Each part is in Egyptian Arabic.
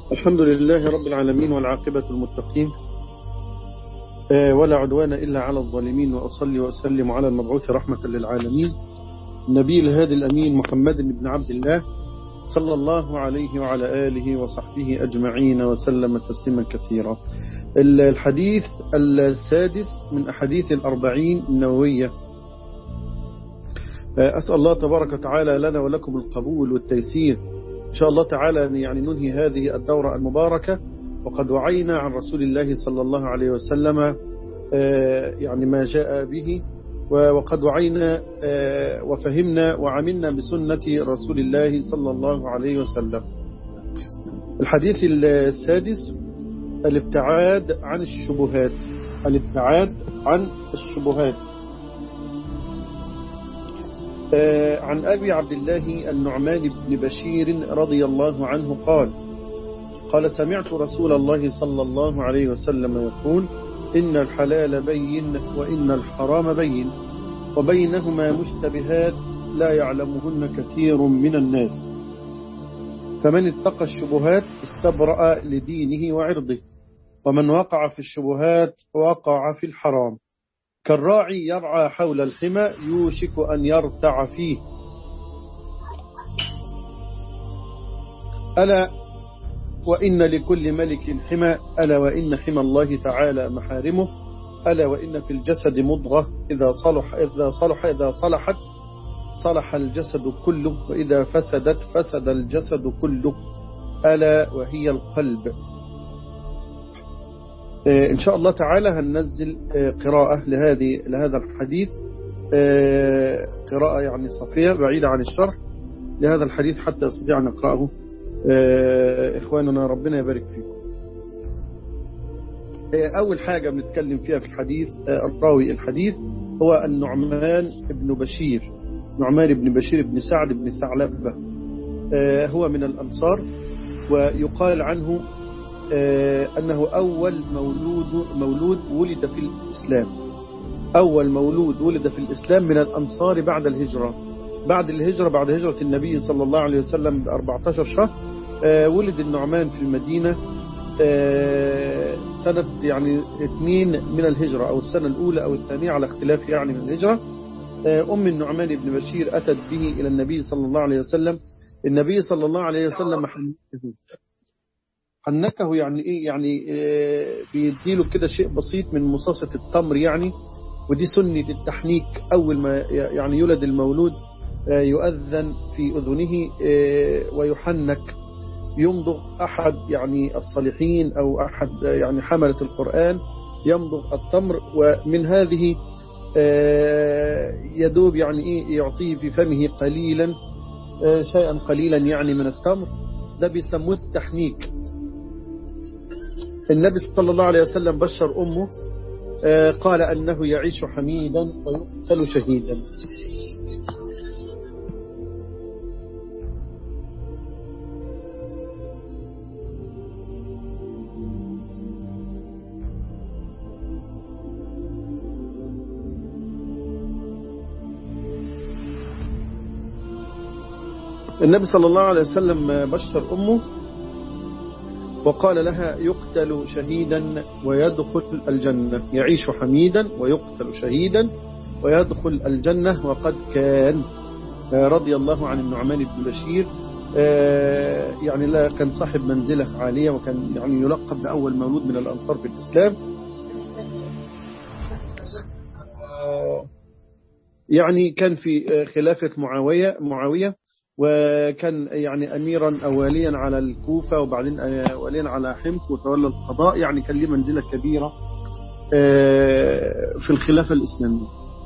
الحمد لله رب العالمين والعاقبة المتقين ولا عدوان إلا على الظالمين وأصلي وأسلم على المبعوث رحمة للعالمين النبي الهادي الأمين محمد بن عبد الله صلى الله عليه وعلى آله وصحبه أجمعين وسلم تسليما كثيرا الحديث السادس من أحاديث الأربعين النووية أسأل الله تبارك وتعالى لنا ولكم القبول والتيسير إن شاء الله تعالى يعني ننهي هذه الدورة المباركة وقد وعينا عن رسول الله صلى الله عليه وسلم يعني ما جاء به وقد وعينا وفهمنا وعملنا بسنة رسول الله صلى الله عليه وسلم الحديث السادس الابتعاد عن الشبهات الابتعاد عن الشبهات عن أبي عبد الله النعمان بن بشير رضي الله عنه قال قال سمعت رسول الله صلى الله عليه وسلم يقول إن الحلال بين وإن الحرام بين وبينهما مشتبهات لا يعلمهن كثير من الناس فمن اتقى الشبهات استبرأ لدينه وعرضه ومن وقع في الشبهات وقع في الحرام كالراعي يرعى حول الحمى يوشك أن يرتع فيه ألا وإن لكل ملك حمى ألا وإن حمى الله تعالى محارمه ألا وإن في الجسد مضغة إذا صلح إذا صلح إذا صلحت صلح الجسد كله وإذا فسدت فسد الجسد كله ألا وهي القلب إن شاء الله تعالى هننزل قراءة لهذه لهذا الحديث قراءة يعني صفية بعيدة عن الشرح لهذا الحديث حتى يستطيع أن نقرأه إخواننا ربنا يبارك فيكم أول حاجة بنتكلم فيها في الحديث الراوي الحديث هو النعمان بن بشير نعمان بن بشير بن سعد بن ثعلبة هو من الأنصار ويقال عنه أنه أول مولود مولود ولد في الإسلام أول مولود ولد في الإسلام من الأنصار بعد الهجرة بعد الهجرة بعد هجرة النبي صلى الله عليه وسلم ب 14 شهر ولد النعمان في المدينة سنة يعني اثنين من الهجرة أو السنة الأولى أو الثانية على اختلاف يعني من الهجرة أم النعمان بن بشير أتت به إلى النبي صلى الله عليه وسلم النبي صلى الله عليه وسلم حنكه يعني ايه يعني إيه بيديله كده شيء بسيط من مصاصة التمر يعني ودي سنة التحنيك أول ما يعني يولد المولود يؤذن في أذنه ويحنك يمضغ أحد يعني الصالحين أو أحد يعني حملة القرآن يمضغ التمر ومن هذه يدوب يعني إيه يعطيه في فمه قليلا شيئا قليلا يعني من التمر ده بيسموه التحنيك النبي صلى الله عليه وسلم بشر أمه قال أنه يعيش حميدا ويقتل شهيدا النبي صلى الله عليه وسلم بشر أمه وقال لها يقتل شهيدا ويدخل الجنة يعيش حميدا ويقتل شهيدا ويدخل الجنة وقد كان رضي الله عن النعمان بن بشير يعني لا كان صاحب منزلة عالية وكان يعني يلقب بأول مولود من الأنصار في الإسلام يعني كان في خلافة معاوية معاوية وكان يعني أميرا أوليا على الكوفة وبعدين أوليا على حمص وتولى القضاء يعني كان له منزلة كبيرة في الخلافة الإسلامية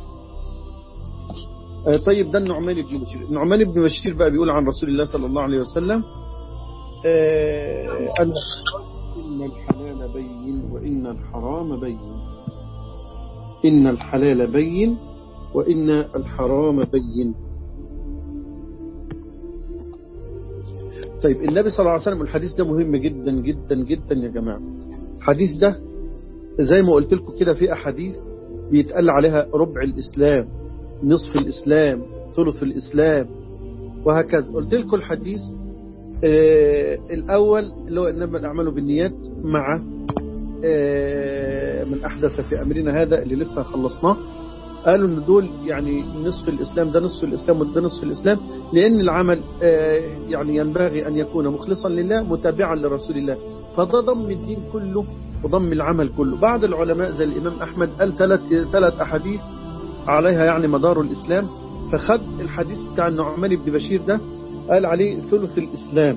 طيب ده النعمان بن بشير النعمان بن بشير بقى بيقول عن رسول الله صلى الله عليه وسلم أن إن الحلال بين وإن الحرام بين إن الحلال بين وإن الحرام بين طيب النبي صلى الله عليه وسلم الحديث ده مهم جدا جدا جدا يا جماعة الحديث ده زي ما قلت لكم كده في أحاديث بيتقال عليها ربع الإسلام نصف الإسلام ثلث الإسلام وهكذا قلت لكم الحديث آه الأول اللي هو إنما الأعمال بالنيات مع آه من أحدث في أمرنا هذا اللي لسه خلصناه قالوا ان دول يعني نصف الإسلام ده نصف الإسلام وده نصف الإسلام لأن العمل يعني ينبغي أن يكون مخلصا لله متابعا لرسول الله فده ضم الدين كله وضم العمل كله بعض العلماء زي الإمام أحمد قال ثلاث ثلاث أحاديث عليها يعني مدار الإسلام فخد الحديث بتاع النعمان بن بشير ده قال عليه ثلث الإسلام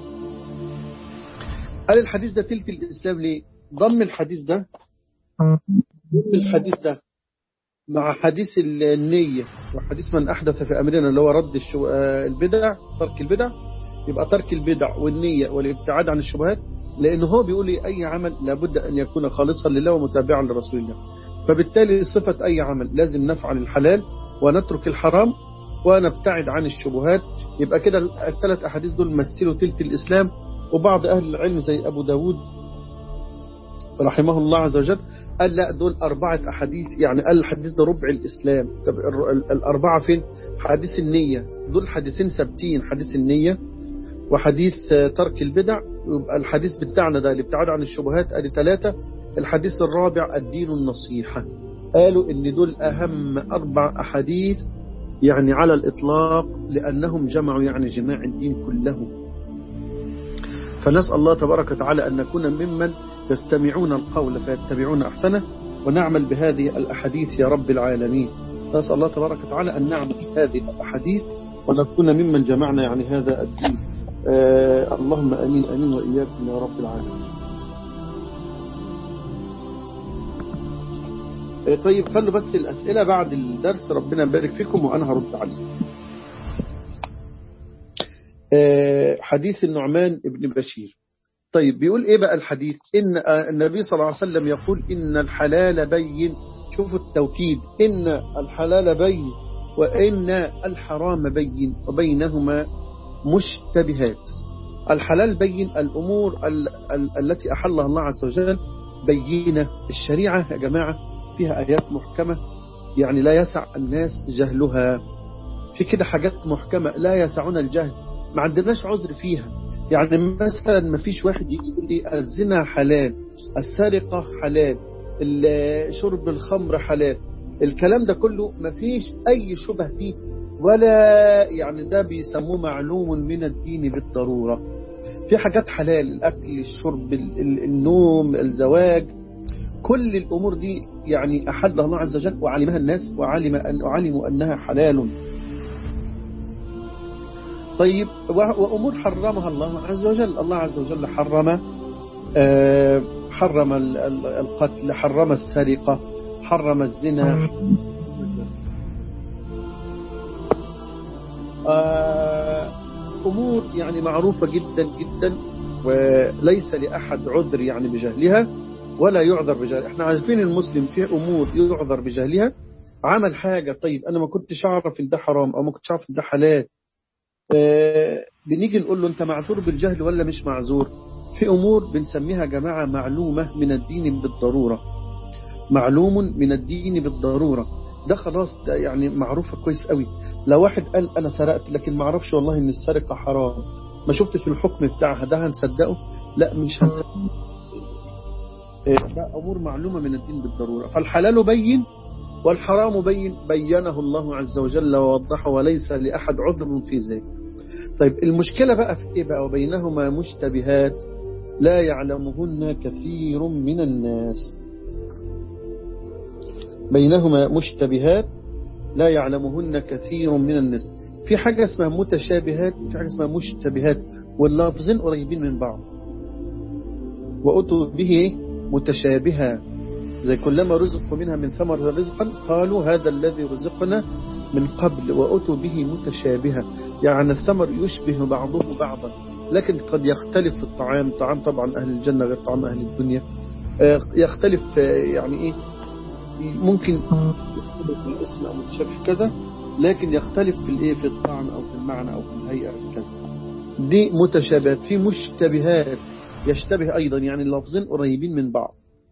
قال الحديث ده تلت الإسلام ليه ضم الحديث ده ضم الحديث ده مع حديث النية وحديث من أحدث في أمرنا اللي هو رد الشو... البدع ترك البدع يبقى ترك البدع والنية والابتعاد عن الشبهات لأنه هو بيقول أي عمل لابد أن يكون خالصا لله ومتابعا لرسول الله فبالتالي صفة أي عمل لازم نفعل الحلال ونترك الحرام ونبتعد عن الشبهات يبقى كده الثلاث أحاديث دول مثلوا تلت الإسلام وبعض أهل العلم زي أبو داود رحمه الله عز وجل قال لا دول أربعة أحاديث يعني قال الحديث ده ربع الإسلام طب الأربعة فين حديث النية دول حديثين ثابتين حديث النية وحديث ترك البدع يبقى الحديث بتاعنا ده الابتعاد عن الشبهات ادي ثلاثة الحديث الرابع الدين النصيحة قالوا ان دول أهم أربع أحاديث يعني على الإطلاق لأنهم جمعوا يعني جماع الدين كله فنسأل الله تبارك وتعالى أن نكون ممن يستمعون القول فيتبعون أحسنه ونعمل بهذه الأحاديث يا رب العالمين نسأل الله تبارك وتعالى أن نعمل بهذه الأحاديث ونكون ممن جمعنا يعني هذا الدين آه اللهم أمين أمين وإياكم يا رب العالمين آه طيب خلوا بس الأسئلة بعد الدرس ربنا يبارك فيكم وأنا هرد عليكم آه حديث النعمان ابن بشير طيب بيقول ايه بقى الحديث ان النبي صلى الله عليه وسلم يقول ان الحلال بين شوفوا التوكيد ان الحلال بين وان الحرام بين وبينهما مشتبهات الحلال بين الامور ال ال التي احلها الله عز وجل بينه الشريعه يا جماعه فيها ايات محكمه يعني لا يسع الناس جهلها في كده حاجات محكمه لا يسعنا الجهل ما عندناش عذر فيها يعني مثلا ما فيش واحد يجي يقول لي الزنا حلال السرقة حلال شرب الخمر حلال الكلام ده كله ما فيش أي شبه فيه ولا يعني ده بيسموه معلوم من الدين بالضرورة في حاجات حلال الأكل الشرب النوم الزواج كل الأمور دي يعني أحلها الله عز وجل وعلمها الناس وعلم أن علموا أنها حلال طيب وأمور حرمها الله عز وجل الله عز وجل حرم حرم القتل حرم السرقة حرم الزنا أمور يعني معروفة جدا جدا وليس لأحد عذر يعني بجهلها ولا يعذر بجهلها احنا عارفين المسلم في أمور يعذر بجهلها عمل حاجة طيب أنا ما كنتش أعرف إن ده حرام أو ما كنتش أعرف إن ده حلال آه بنيجي نقول له انت معذور بالجهل ولا مش معذور في امور بنسميها جماعة معلومة من الدين بالضرورة معلوم من الدين بالضرورة ده خلاص ده يعني معروفة كويس قوي لو واحد قال انا سرقت لكن ما اعرفش والله ان السرقة حرام ما شفتش الحكم بتاعها ده هنصدقه لا مش هنصدقه آه ده امور معلومة من الدين بالضرورة فالحلال بين والحرام بين بينه الله عز وجل ووضحه وليس لأحد عذر في ذلك طيب المشكلة بقى في إيه بقى وبينهما مشتبهات لا يعلمهن كثير من الناس بينهما مشتبهات لا يعلمهن كثير من الناس في حاجة اسمها متشابهات في حاجة اسمها مشتبهات واللفظين قريبين من بعض وأتوا به متشابها زي كلما رزقوا منها من ثمر رزقا قالوا هذا الذي رزقنا من قبل وأتوا به متشابها يعني الثمر يشبه بعضه بعضا لكن قد يختلف في الطعام طعام طبعا أهل الجنة غير طعام أهل الدنيا يختلف يعني إيه ممكن يختلف في الاسم أو متشابه كذا لكن يختلف في الإيه في الطعم أو في المعنى أو في الهيئة كذا دي متشابهات في مشتبهات يشتبه أيضا يعني اللفظين قريبين من بعض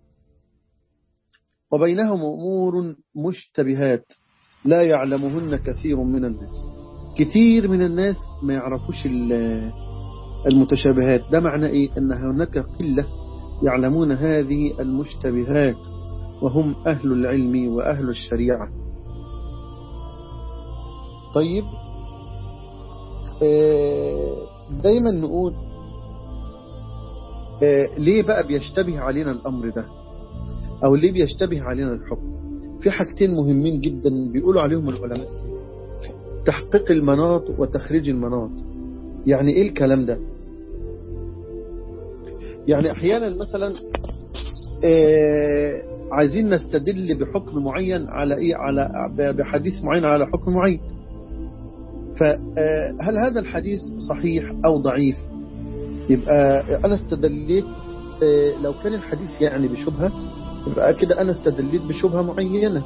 وبينهم أمور مشتبهات لا يعلمهن كثير من الناس كثير من الناس ما يعرفوش المتشابهات ده معنى إيه أن هناك قلة يعلمون هذه المشتبهات وهم أهل العلم وأهل الشريعة طيب دايما نقول ليه بقى بيشتبه علينا الأمر ده أو ليه بيشتبه علينا الحكم في حاجتين مهمين جدا بيقولوا عليهم العلماء تحقيق المناط وتخريج المناط يعني ايه الكلام ده يعني احيانا مثلا آه عايزين نستدل بحكم معين على ايه على بحديث معين على حكم معين فهل هذا الحديث صحيح او ضعيف يبقى انا استدليت آه لو كان الحديث يعني بشبهة يبقى كده انا استدليت بشبهة معينة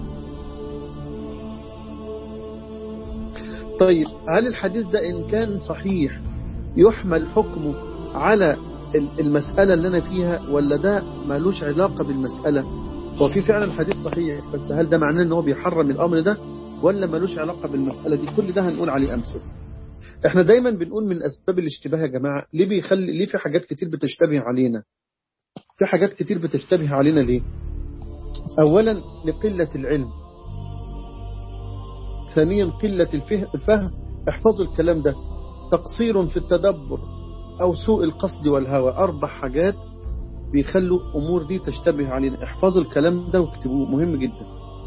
طيب هل الحديث ده إن كان صحيح يحمل حكمه على المسألة اللي أنا فيها ولا ده مالوش علاقة بالمسألة هو في فعلا حديث صحيح بس هل ده معناه ان هو بيحرم الأمر ده ولا مالوش علاقة بالمسألة دي كل ده هنقول عليه أمثلة احنا دايما بنقول من أسباب الاشتباه يا جماعة ليه بيخلي ليه في حاجات كتير بتشتبه علينا في حاجات كتير بتشتبه علينا ليه أولا لقلة العلم ثانيا قلة الفهم احفظوا الكلام ده تقصير في التدبر أو سوء القصد والهوى أربع حاجات بيخلوا أمور دي تشتبه علينا احفظوا الكلام ده واكتبوه مهم جدا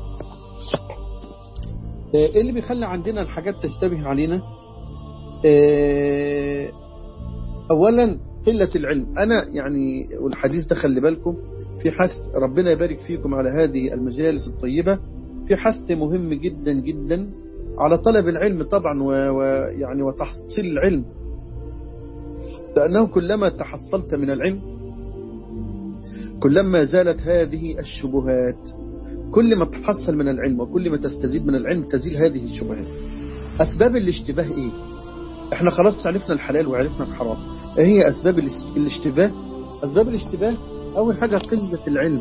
ايه اللي بيخلي عندنا الحاجات تشتبه علينا اه أولا قلة العلم أنا يعني والحديث ده خلي بالكم في حث ربنا يبارك فيكم على هذه المجالس الطيبة في حث مهم جدا جدا على طلب العلم طبعا ويعني وتحصيل العلم لأنه كلما تحصلت من العلم كلما زالت هذه الشبهات كل ما تحصل من العلم وكل ما تستزيد من العلم تزيل هذه الشبهات أسباب الاشتباه إيه احنا خلاص عرفنا الحلال وعرفنا الحرام ايه هي أسباب الاشتباه أسباب الاشتباه أول حاجة قلة العلم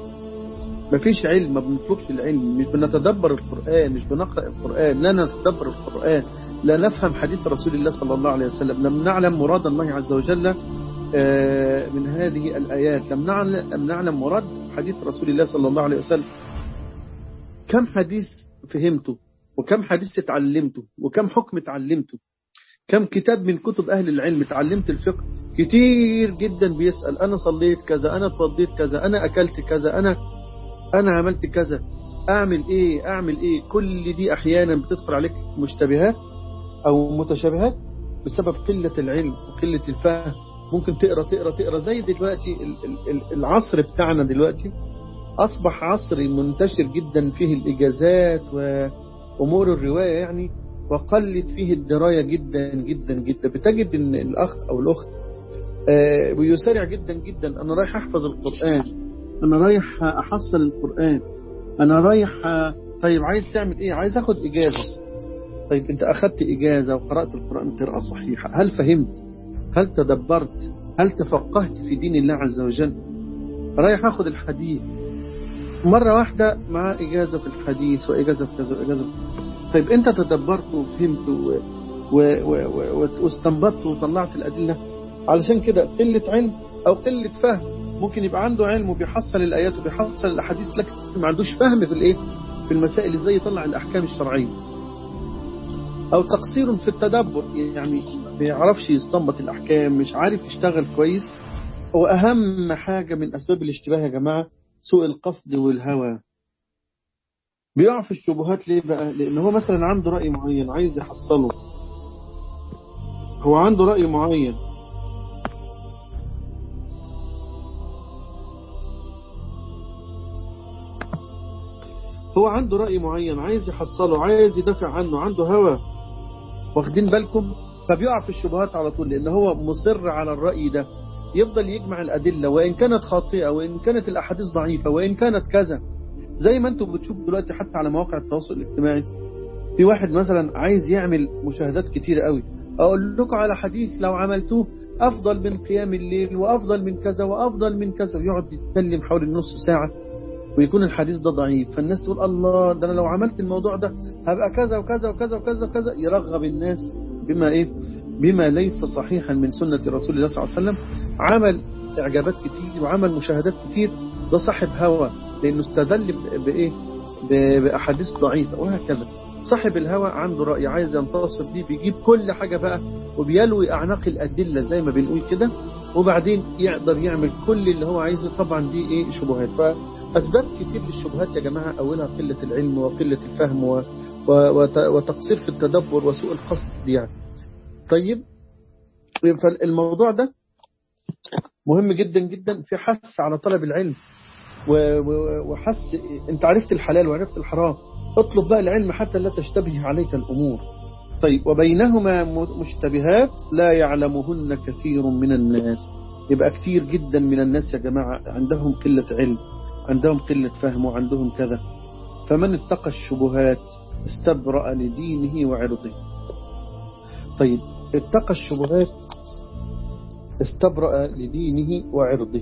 مفيش علم ما بنطلبش العلم مش بنتدبر القرآن مش بنقرأ القرآن لا نتدبر القرآن لا نفهم حديث رسول الله صلى الله عليه وسلم لم نعلم مراد الله عز وجل من هذه الآيات لم نعلم, لم نعلم مراد حديث رسول الله صلى الله عليه وسلم كم حديث فهمته وكم حديث اتعلمته وكم حكم اتعلمته كم كتاب من كتب أهل العلم اتعلمت الفقه كتير جدا بيسأل أنا صليت كذا أنا اتوضيت كذا أنا أكلت كذا أنا أنا عملت كذا أعمل إيه أعمل إيه كل دي أحيانا بتدخل عليك مشتبهات أو متشابهات بسبب قلة العلم وقلة الفهم ممكن تقرأ تقرأ تقرأ زي دلوقتي العصر بتاعنا دلوقتي أصبح عصر منتشر جدا فيه الإجازات وأمور الرواية يعني وقلت فيه الدراية جدا جدا جدا بتجد أن الأخ أو الأخت بيسارع جدا جدا أنا رايح أحفظ القرآن أنا رايح أحصل القرآن أنا رايح طيب عايز تعمل إيه عايز أخد إجازة طيب أنت أخذت إجازة وقرأت القرآن قراءة صحيحة هل فهمت هل تدبرت هل تفقهت في دين الله عز وجل رايح أخذ الحديث مرة واحدة مع إجازة في الحديث وإجازة في كذا وإجازة في طيب أنت تدبرت وفهمت و... و... و... واستنبطت وطلعت الأدلة علشان كده قلة علم أو قلة فهم ممكن يبقى عنده علم وبيحصل الآيات وبيحصل الأحاديث لكن ما عندوش فهم في الإيه في المسائل إزاي يطلع الأحكام الشرعية أو تقصير في التدبر يعني ما بيعرفش يستنبط الأحكام مش عارف يشتغل كويس وأهم حاجة من أسباب الاشتباه يا جماعة سوء القصد والهوى بيقع في الشبهات ليه بقى لأن هو مثلا عنده رأي معين عايز يحصله هو عنده رأي معين هو عنده رأي معين عايز يحصله عايز يدافع عنه عنده هوى واخدين بالكم فبيقع في الشبهات على طول لأن هو مصر على الرأي ده يفضل يجمع الأدلة وإن كانت خاطئة وإن كانت الأحاديث ضعيفة وإن كانت كذا زي ما انتم بتشوفوا دلوقتي حتى على مواقع التواصل الاجتماعي في واحد مثلا عايز يعمل مشاهدات كتير قوي اقول لكم على حديث لو عملتوه افضل من قيام الليل وافضل من كذا وافضل من كذا ويقعد يتكلم حوالي نص ساعة ويكون الحديث ده ضعيف فالناس تقول الله ده انا لو عملت الموضوع ده هبقى كذا وكذا وكذا وكذا وكذا يرغب الناس بما ايه بما ليس صحيحا من سنة رسول الله صلى الله عليه وسلم عمل إعجابات كتير وعمل مشاهدات كتير ده صاحب هوى لأنه استدل بإيه بأحاديث ضعيفة وهكذا صاحب الهوى عنده رأي عايز ينتصر بيه بيجيب كل حاجة بقى وبيلوي أعناق الأدلة زي ما بنقول كده وبعدين يقدر يعمل كل اللي هو عايزه طبعا دي ايه شبهات فأسباب كتير للشبهات يا جماعة أولها قلة العلم وقلة الفهم و... و... وتقصير في التدبر وسوء القصد يعني طيب فالموضوع ده مهم جدا جدا في حث على طلب العلم وحث انت عرفت الحلال وعرفت الحرام اطلب بقى العلم حتى لا تشتبه عليك الأمور طيب وبينهما مشتبهات لا يعلمهن كثير من الناس يبقى كثير جدا من الناس يا جماعة عندهم قلة علم عندهم قلة فهم وعندهم كذا فمن اتقى الشبهات استبرأ لدينه وعرضه طيب اتقى الشبهات استبرأ لدينه وعرضه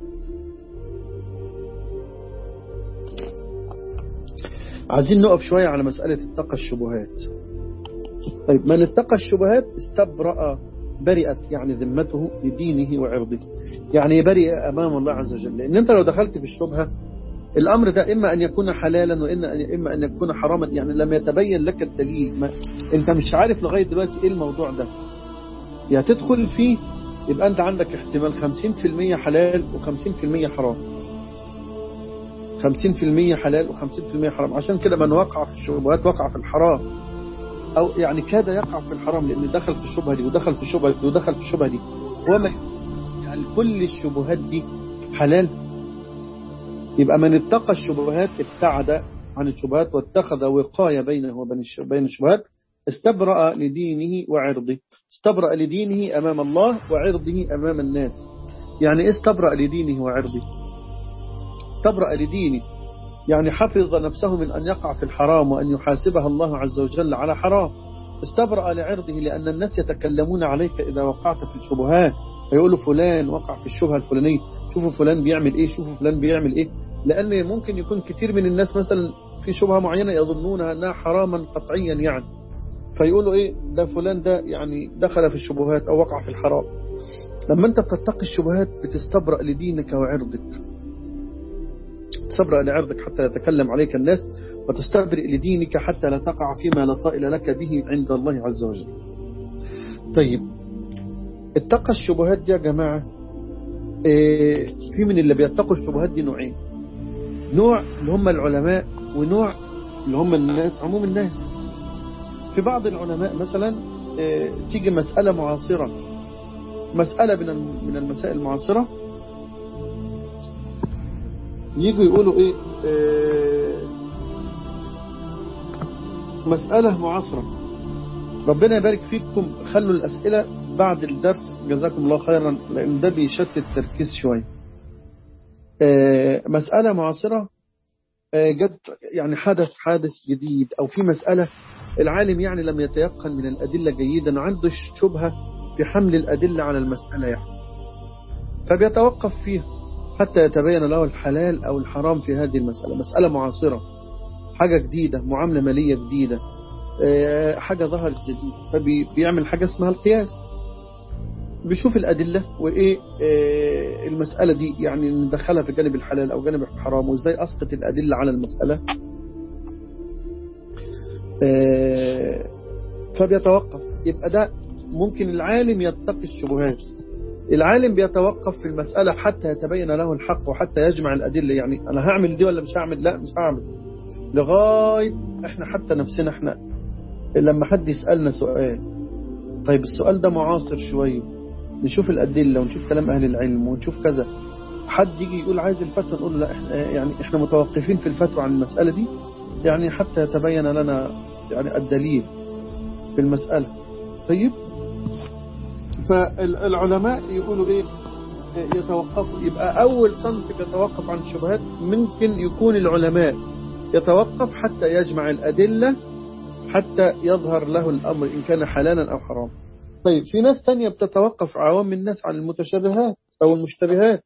عايزين نقف شوية على مسألة اتقى الشبهات طيب من اتقى الشبهات استبرأ برئت يعني ذمته لدينه وعرضه يعني برئ أمام الله عز وجل لأن أنت لو دخلت في الشبهة الأمر ده إما أن يكون حلالا وإما أن يكون حراما يعني لم يتبين لك الدليل ما أنت مش عارف لغاية دلوقتي إيه الموضوع ده يا تدخل فيه يبقى أنت عندك احتمال 50% حلال و50% حرام 50% حلال و50% حرام عشان كده من وقع في الشبهات وقع في الحرام أو يعني كاد يقع في الحرام لأن دخل في الشبهة دي ودخل في الشبهة دي ودخل في الشبهة دي وما يعني كل الشبهات دي حلال يبقى من اتقى الشبهات ابتعد عن الشبهات واتخذ وقاية بينه وبين الشبهات استبرأ لدينه وعرضه استبرأ لدينه أمام الله وعرضه أمام الناس يعني استبرأ لدينه وعرضه استبرأ لدينه يعني حفظ نفسه من أن يقع في الحرام وأن يحاسبها الله عز وجل على حرام استبرأ لعرضه لأن الناس يتكلمون عليك إذا وقعت في الشبهات فيقولوا فلان وقع في الشبهة الفلانية شوفوا فلان بيعمل إيه شوفوا فلان بيعمل إيه لأن ممكن يكون كتير من الناس مثلا في شبهة معينة يظنونها أنها حراما قطعيا يعني فيقولوا إيه ده فلان ده يعني دخل في الشبهات أو وقع في الحرام لما أنت بتتقي الشبهات بتستبرأ لدينك وعرضك تستبرأ لعرضك حتى لا يتكلم عليك الناس وتستبرئ لدينك حتى لا تقع فيما لا طائل لك به عند الله عز وجل طيب اتقى الشبهات دي يا جماعة ايه في من اللي بيتقوا الشبهات دي نوعين نوع اللي هم العلماء ونوع اللي هم الناس عموم الناس في بعض العلماء مثلا ايه تيجي مسألة معاصرة مسألة من من المسائل المعاصرة يجوا يقولوا ايه, إيه مسألة معاصرة ربنا يبارك فيكم خلوا الأسئلة بعد الدرس جزاكم الله خيرا لأن ده بيشتت التركيز شوية إيه مسألة معاصرة إيه جد يعني حدث حادث جديد أو في مسألة العالم يعني لم يتيقن من الأدلة جيدا عنده شبهة في حمل الأدلة على المسألة يعني فبيتوقف فيها حتى يتبين له الحلال أو الحرام في هذه المسألة مسألة معاصرة حاجة جديدة معاملة مالية جديدة حاجة ظهرت جديد فبيعمل حاجة اسمها القياس بيشوف الأدلة وإيه المسألة دي يعني ندخلها في جانب الحلال أو جانب الحرام وإزاي أسقط الأدلة على المسألة فبيتوقف يبقى ده ممكن العالم يتقي الشبهات العالم بيتوقف في المسألة حتى يتبين له الحق وحتى يجمع الأدلة يعني أنا هعمل دي ولا مش هعمل لا مش هعمل لغاية احنا حتى نفسنا احنا لما حد يسألنا سؤال طيب السؤال ده معاصر شوية نشوف الأدلة ونشوف كلام أهل العلم ونشوف كذا حد يجي يقول عايز الفتوى نقول لا احنا يعني احنا متوقفين في الفتوى عن المسألة دي يعني حتى يتبين لنا يعني الدليل في المسألة طيب فالعلماء يقولوا ايه يتوقفوا يبقى اول صنف يتوقف عن الشبهات ممكن يكون العلماء يتوقف حتى يجمع الأدلة حتى يظهر له الأمر إن كان حلالا أو حرام طيب في ناس تانية بتتوقف عوام الناس عن المتشابهات أو المشتبهات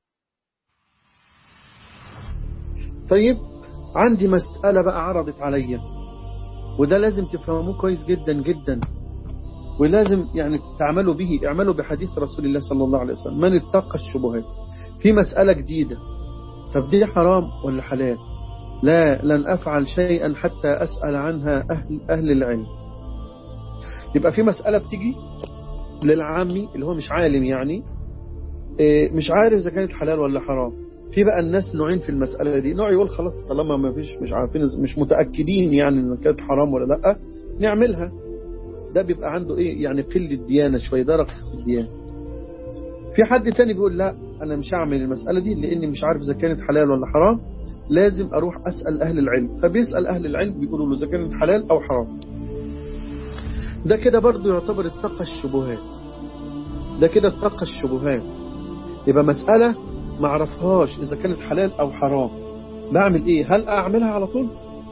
طيب عندي مسألة بقى عرضت عليا وده لازم تفهموه كويس جدا جدا ولازم يعني تعملوا به اعملوا بحديث رسول الله صلى الله عليه وسلم من اتقى الشبهات في مسألة جديدة طب دي حرام ولا حلال لا لن أفعل شيئا حتى أسأل عنها أهل, أهل العلم يبقى في مسألة بتيجي للعامي اللي هو مش عالم يعني مش عارف إذا كانت حلال ولا حرام في بقى الناس نوعين في المسألة دي نوع يقول خلاص طالما ما فيش مش عارفين مش متأكدين يعني إن كانت حرام ولا لا نعملها ده بيبقى عنده إيه يعني قلة ديانة شوية ده رخص الديانة في حد تاني بيقول لا أنا مش هعمل المسألة دي لأني مش عارف إذا كانت حلال ولا حرام لازم أروح أسأل أهل العلم فبيسأل أهل العلم بيقولوا له إذا كانت حلال أو حرام ده كده برضو يعتبر اتقى الشبهات ده كده اتقى الشبهات يبقى مسألة ما اعرفهاش إذا كانت حلال أو حرام بعمل إيه هل أعملها على طول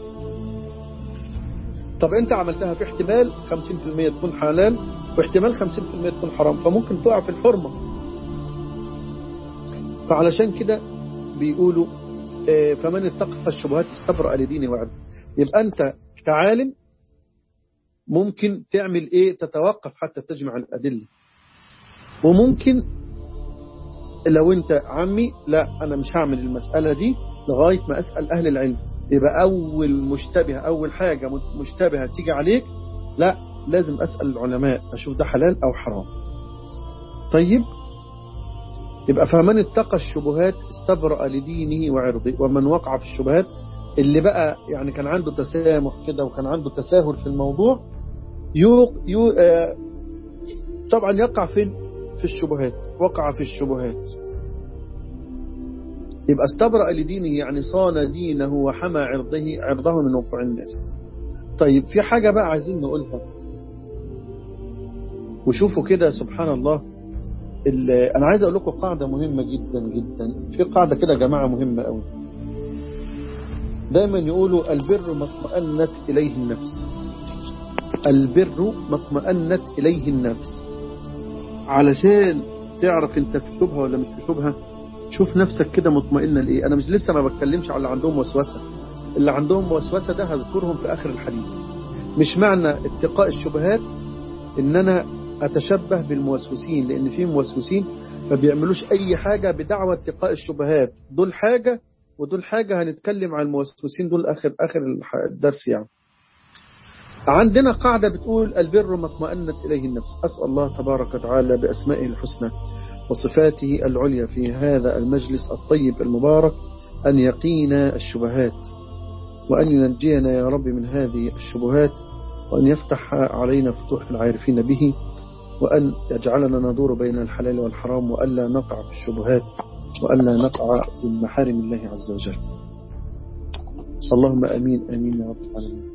طب أنت عملتها في احتمال 50% تكون حلال واحتمال 50% تكون حرام فممكن تقع في الحرمة فعلشان كده بيقولوا فمن اتقى الشبهات استبرأ لدينه وعرضه يبقى أنت كعالم ممكن تعمل إيه تتوقف حتى تجمع الأدلة وممكن لو أنت عمي لا أنا مش هعمل المسألة دي لغاية ما أسأل أهل العلم يبقى أول مشتبه أول حاجة مشتبهة تيجي عليك لا لازم أسأل العلماء أشوف ده حلال أو حرام طيب يبقى فمن اتقى الشبهات استبرأ لدينه وعرضه ومن وقع في الشبهات اللي بقى يعني كان عنده تسامح كده وكان عنده تساهل في الموضوع يوق يو آه طبعا يقع فين في الشبهات وقع في الشبهات يبقى استبرأ لدينه يعني صان دينه وحمى عرضه عرضه من وقوع الناس طيب في حاجة بقى عايزين نقولها وشوفوا كده سبحان الله انا عايز اقول لكم قاعده مهمه جدا جدا في قاعده كده يا جماعه مهمه قوي دايما يقولوا البر ما اطمأنت اليه النفس البر ما اطمأنت اليه النفس علشان تعرف انت في شبهه ولا مش في شبهه شوف نفسك كده مطمئنه لايه انا مش لسه ما بتكلمش على اللي عندهم وسوسه اللي عندهم وسوسه ده هذكرهم في اخر الحديث مش معنى اتقاء الشبهات ان انا أتشبه بالموسوسين لأن في موسوسين ما بيعملوش أي حاجة بدعوة اتقاء الشبهات دول حاجة ودول حاجة هنتكلم عن الموسوسين دول آخر آخر الدرس يعني عندنا قاعدة بتقول البر ما اطمأنت إليه النفس أسأل الله تبارك وتعالى بأسمائه الحسنى وصفاته العليا في هذا المجلس الطيب المبارك أن يقينا الشبهات وأن ينجينا يا رب من هذه الشبهات وأن يفتح علينا فتوح العارفين به وأن يجعلنا ندور بين الحلال والحرام وألا نقع في الشبهات وألا نقع في محارم الله عز وجل اللهم أمين أمين يا رب العالمين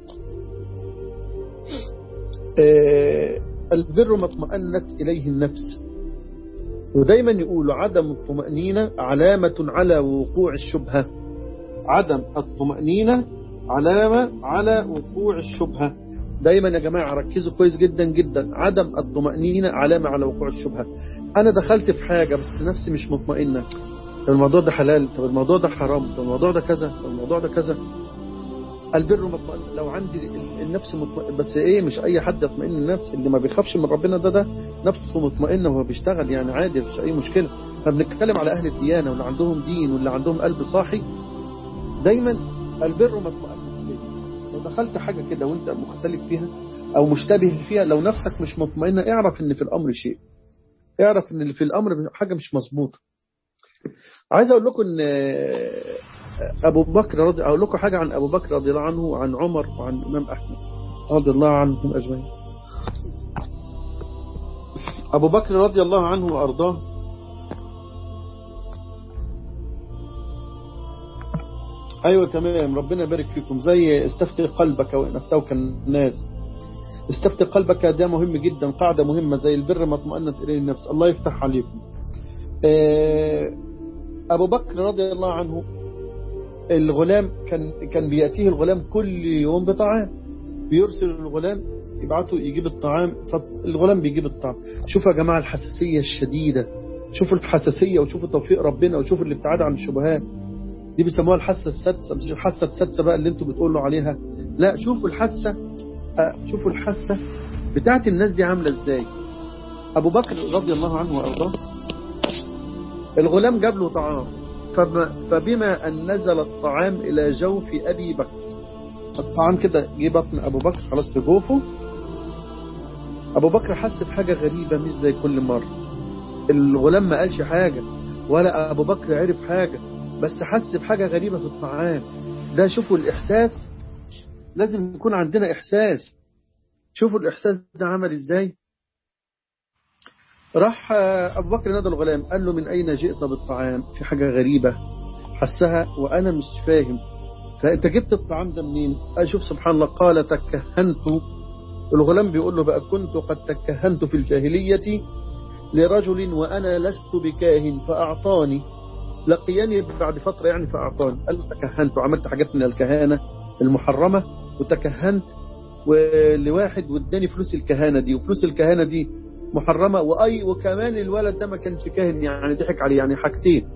آه البر ما اطمأنت إليه النفس ودايما يقولوا عدم الطمأنينة علامة على وقوع الشبهة عدم الطمأنينة علامة على وقوع الشبهة دايما يا جماعة ركزوا كويس جدا جدا عدم الطمأنينة علامة على وقوع الشبهة أنا دخلت في حاجة بس نفسي مش مطمئنة طب الموضوع ده حلال طب الموضوع ده حرام طب الموضوع ده كذا طب الموضوع ده كذا البر مطمئن لو عندي النفس مطمئن بس ايه مش اي حد يطمئن النفس اللي ما بيخافش من ربنا ده ده نفسه مطمئنه وهو بيشتغل يعني عادي مش اي مشكله احنا بنتكلم على اهل الديانه واللي عندهم دين واللي عندهم قلب صاحي دايما البر مطمئن لو دخلت حاجه كده وانت مختلف فيها او مشتبه فيها لو نفسك مش مطمئنه اعرف ان في الامر شيء اعرف ان اللي في الامر حاجه مش مظبوطه عايز اقول لكم ان أبو بكر رضي أقول لكم حاجة عن أبو بكر رضي الله عنه وعن عمر وعن الإمام أحمد رضي الله عنهم أجمعين أبو بكر رضي الله عنه وأرضاه أيوة تمام ربنا يبارك فيكم زي استفتي قلبك وإن أفتوك الناس استفتي قلبك ده مهم جدا قاعدة مهمة زي البر ما اطمأنت إليه النفس الله يفتح عليكم أبو بكر رضي الله عنه الغلام كان كان بيأتيه الغلام كل يوم بطعام بيرسل الغلام يبعته يجيب الطعام فالغلام بيجيب الطعام شوفوا يا جماعة الحساسية الشديدة شوفوا الحساسية وشوفوا توفيق ربنا وشوفوا الابتعاد عن الشبهات دي بيسموها الحاسة السادسة مش الحاسة السادسة بقى اللي انتوا بتقولوا عليها لا شوفوا الحاسة شوفوا الحاسة بتاعت الناس دي عاملة ازاي ابو بكر رضي الله عنه وارضاه الغلام جاب له طعام فبما ان نزل الطعام الى جوف ابي بكر الطعام كده جه بطن ابو بكر خلاص في جوفه ابو بكر حس بحاجة غريبة مش زي كل مرة الغلام ما قالش حاجة ولا ابو بكر عرف حاجة بس حس بحاجة غريبة في الطعام ده شوفوا الاحساس لازم يكون عندنا احساس شوفوا الاحساس ده عمل ازاي راح ابو بكر نادى الغلام قال له من اين جئت بالطعام في حاجة غريبة حسها وانا مش فاهم فانت جبت الطعام ده منين اشوف سبحان الله قال تكهنت الغلام بيقول له بقى كنت قد تكهنت في الجاهلية لرجل وأنا لست بكاهن فأعطاني لقياني بعد فترة يعني فأعطاني قال له تكهنت وعملت حاجات من الكهانة المحرمة وتكهنت ولواحد واداني فلوس الكهانة دي وفلوس الكهانة دي محرمة وأي وكمان الولد ده ما كانش كاهن يعني ضحك عليه يعني حاجتين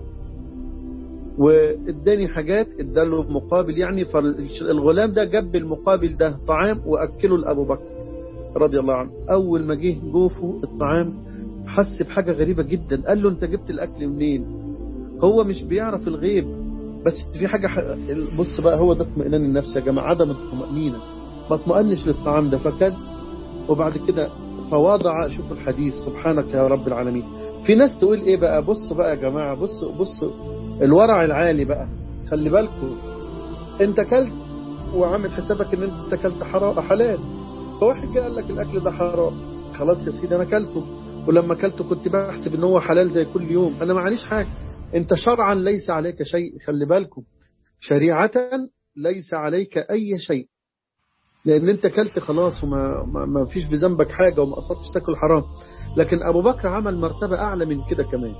واداني حاجات اداله مقابل يعني فالغلام ده جاب المقابل ده طعام واكله لابو بكر رضي الله عنه اول ما جه جوفه الطعام حس بحاجه غريبه جدا قال له انت جبت الاكل منين هو مش بيعرف الغيب بس في حاجه ح... بص بقى هو ده اطمئنان النفس يا جماعه عدم الطمانينه ما اطمئنش للطعام ده فكد وبعد كده فوضع شوفوا الحديث سبحانك يا رب العالمين في ناس تقول ايه بقى بصوا بقى يا جماعه بصوا بصوا الورع العالي بقى خلي بالكم انت كلت وعامل حسابك ان انت كلت حرام حلال فواحد جه قال لك الاكل ده حرام خلاص يا سيدي انا كلته ولما كلته كنت بحسب ان هو حلال زي كل يوم انا معليش حاجه انت شرعا ليس عليك شيء خلي بالكم شريعه ليس عليك اي شيء لان انت كلت خلاص وما ما, ما فيش بذنبك حاجه وما قصدتش تاكل حرام لكن ابو بكر عمل مرتبه اعلى من كده كمان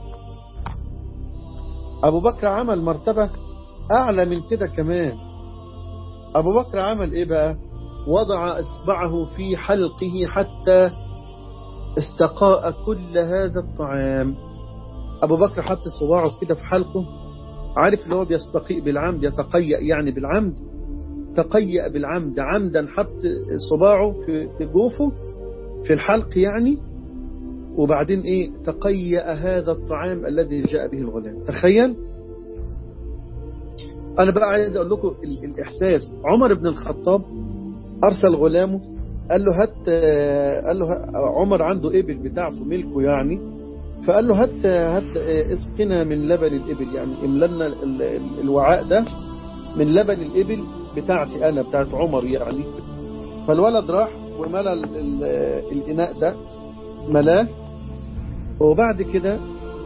أبو بكر عمل مرتبة أعلى من كده كمان أبو بكر عمل إيه بقى وضع إصبعه في حلقه حتى استقاء كل هذا الطعام أبو بكر حط صباعه كده في حلقه عارف اللي هو بيستقيء بالعمد يتقيأ يعني بالعمد تقيأ بالعمد عمدا حط صباعه في جوفه في الحلق يعني وبعدين ايه تقيأ هذا الطعام الذي جاء به الغلام تخيل انا بقى عايز اقول لكم الاحساس عمر بن الخطاب ارسل غلامه قال له هات قال له عمر عنده ابل بتاعته ملكه يعني فقال له هات هات اسقنا من لبن الابل يعني املنا الوعاء ده من لبن الابل بتاعتي انا بتاعت عمر يعني فالولد راح وملى الاناء ده ملاه وبعد كده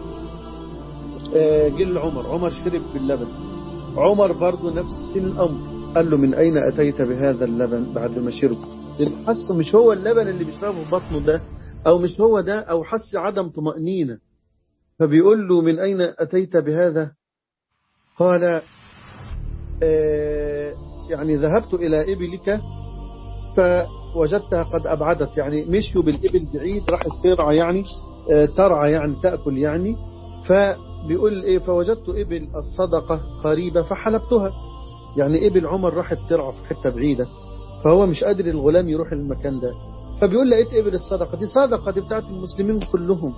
جه عمر عمر شرب باللبن عمر برضه نفس الأمر قال له من أين أتيت بهذا اللبن بعد ما شرب حسه مش هو اللبن اللي بيشربه في بطنه ده أو مش هو ده أو حس عدم طمأنينة فبيقول له من أين أتيت بهذا قال يعني ذهبت إلى إبلك فوجدتها قد أبعدت يعني مشوا بالإبل بعيد راحت ترعى يعني ترعى يعني تأكل يعني فبيقول إيه فوجدت إبل الصدقة قريبة فحلبتها يعني إبل عمر راحت ترعى في حتة بعيدة فهو مش قادر الغلام يروح المكان ده فبيقول لقيت إبل الصدقة دي صدقة دي بتاعت المسلمين كلهم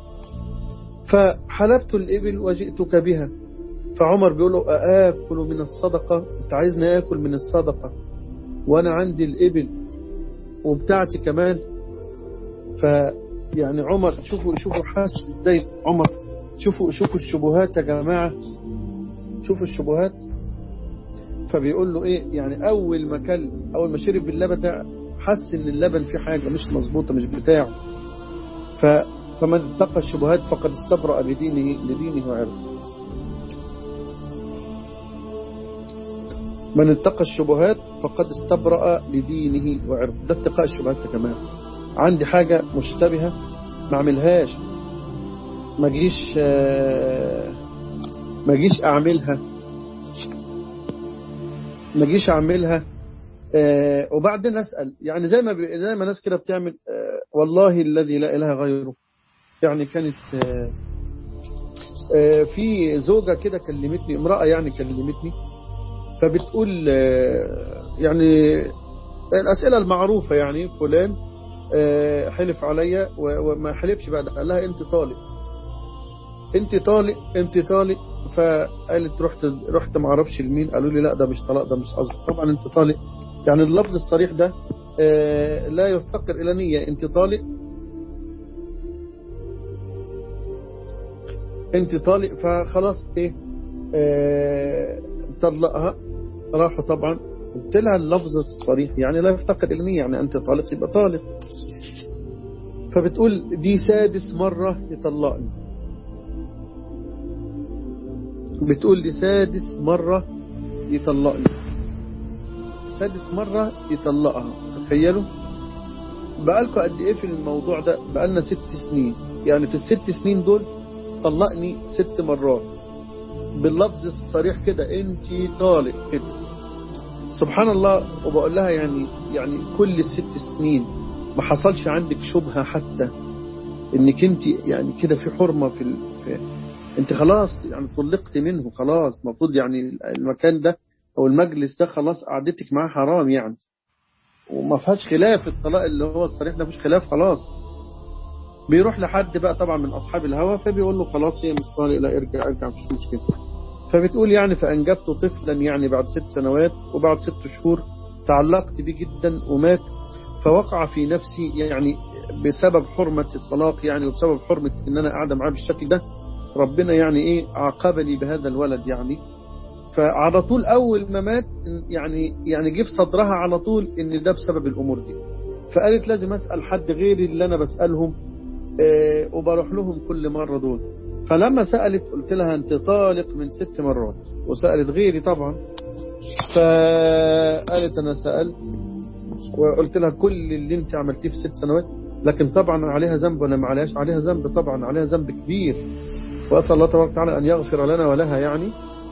فحلبت الإبل وجئتك بها فعمر بيقول له أآكل من الصدقة أنت عايزني آكل من الصدقة وأنا عندي الإبل وبتاعتي كمان ف يعني عمر شوفوا شوفوا حاسس ازاي عمر شوفوا شوفوا الشبهات يا جماعة شوفوا الشبهات فبيقول له ايه يعني اول ما كل اول ما شرب اللبن ده حس ان اللبن فيه حاجة مش مظبوطة مش بتاعه ف فمن اتقى الشبهات فقد استبرأ بدينه لدينه وعرضه من اتقى الشبهات فقد استبرأ لدينه وعرضه ده اتقاء الشبهات يا جماعه عندي حاجة مشتبهة ما اعملهاش ما جيش ما جيش اعملها ما جيش اعملها وبعدين اسال يعني زي ما ب... زي ما ناس كده بتعمل والله الذي لا اله غيره يعني كانت في زوجة كده كلمتني امرأة يعني كلمتني فبتقول يعني الأسئلة المعروفة يعني فلان آه، حلف عليا و- وما حلفش بعد قال لها انت طالق انت طالق انت طالق فقالت رحت رحت ما اعرفش لمين قالوا لي لا ده مش طلاق ده مش قصدي طبعا انت طالق يعني اللفظ الصريح ده آه، لا يفتقر الى نيه انت طالق انت طالق فخلاص ايه آه، طلقها راحوا طبعا قلت لها اللفظ الصريح يعني لا يفتقر الى نيه يعني انت طالق يبقى طالق فبتقول دي سادس مرة يطلقني بتقول دي سادس مرة يطلقني سادس مرة يطلقها تخيلوا بقالكوا قد ايه في الموضوع ده بقالنا ست سنين يعني في الست سنين دول طلقني ست مرات باللفظ الصريح كده انت طالق كده سبحان الله وبقول لها يعني يعني كل الست سنين ما حصلش عندك شبهة حتى انك انت يعني كده في حرمة في, ال... في انت خلاص يعني طلقت منه خلاص المفروض يعني المكان ده او المجلس ده خلاص قعدتك معاه حرام يعني وما فيهاش خلاف الطلاق اللي هو الصريح ده مفيش خلاف خلاص بيروح لحد بقى طبعا من اصحاب الهوى فبيقول له خلاص هي مش طالق لا ارجع ارجع مفيش مشكله فبتقول يعني فانجبت طفلا يعني بعد ست سنوات وبعد ست شهور تعلقت بيه جدا ومات فوقع في نفسي يعني بسبب حرمة الطلاق يعني وبسبب حرمة ان انا قاعدة معاه بالشكل ده ربنا يعني ايه عاقبني بهذا الولد يعني فعلى طول اول ما مات يعني يعني جه في صدرها على طول ان ده بسبب الامور دي فقالت لازم اسال حد غير اللي انا بسالهم آه وبروح لهم كل مره دول فلما سالت قلت لها انت طالق من ست مرات وسالت غيري طبعا فقالت انا سالت وقلت لها كل اللي انت عملتيه في ست سنوات لكن طبعا عليها ذنب ولا ما عليهاش عليها ذنب طبعا عليها ذنب كبير واسال الله تبارك وتعالى ان يغفر لنا ولها يعني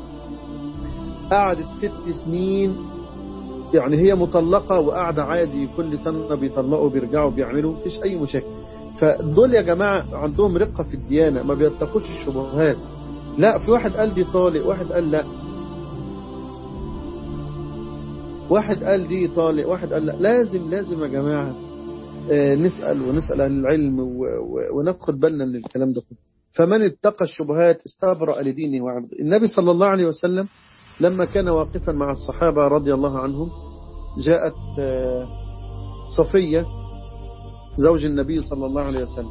قعدت ست سنين يعني هي مطلقة وقاعدة عادي كل سنة بيطلقوا بيرجعوا بيعملوا مفيش أي مشاكل فدول يا جماعة عندهم رقة في الديانة ما بيتقوش الشبهات لا في واحد قال دي طالق واحد قال لا واحد قال دي طالق واحد قال لا لازم لازم يا جماعة آه نسأل ونسأل أهل العلم وناخد بالنا من الكلام ده كله فمن اتقى الشبهات استبرأ لدينه وعرضه النبي صلى الله عليه وسلم لما كان واقفا مع الصحابة رضي الله عنهم جاءت صفية زوج النبي صلى الله عليه وسلم